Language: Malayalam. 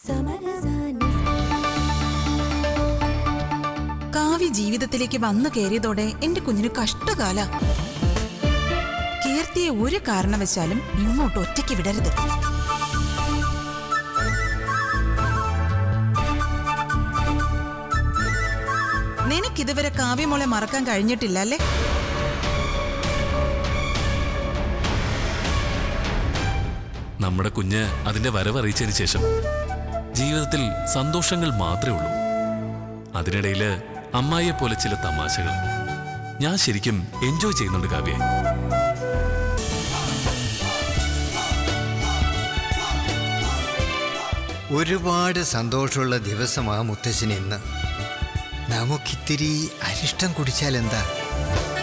കാവ്യ ജീവിതത്തിലേക്ക് വന്നു കയറിയതോടെ എന്റെ കുഞ്ഞിന് കഷ്ടകാല കീർത്തിയെ ഒരു കാരണവശാലും ഇങ്ങോട്ട് ഒറ്റയ്ക്ക് വിടരുത് നിനക്കിതുവരെ കാവ്യമോളെ മറക്കാൻ കഴിഞ്ഞിട്ടില്ല അല്ലേ നമ്മുടെ കുഞ്ഞ് അതിന്റെ വരവറിയിച്ചതിന് ശേഷം ജീവിതത്തിൽ സന്തോഷങ്ങൾ മാത്രമേ ഉള്ളൂ അതിനിടയില് അമ്മായിയെ പോലെ ചില തമാശകൾ ഞാൻ ശരിക്കും എൻജോയ് ചെയ്യുന്നുണ്ട് കാവ്യെ ഒരുപാട് സന്തോഷമുള്ള ദിവസമാ മുത്തശ്ശന് ഇന്ന് നമുക്കിത്തിരി അരിഷ്ടം കുടിച്ചാൽ എന്താ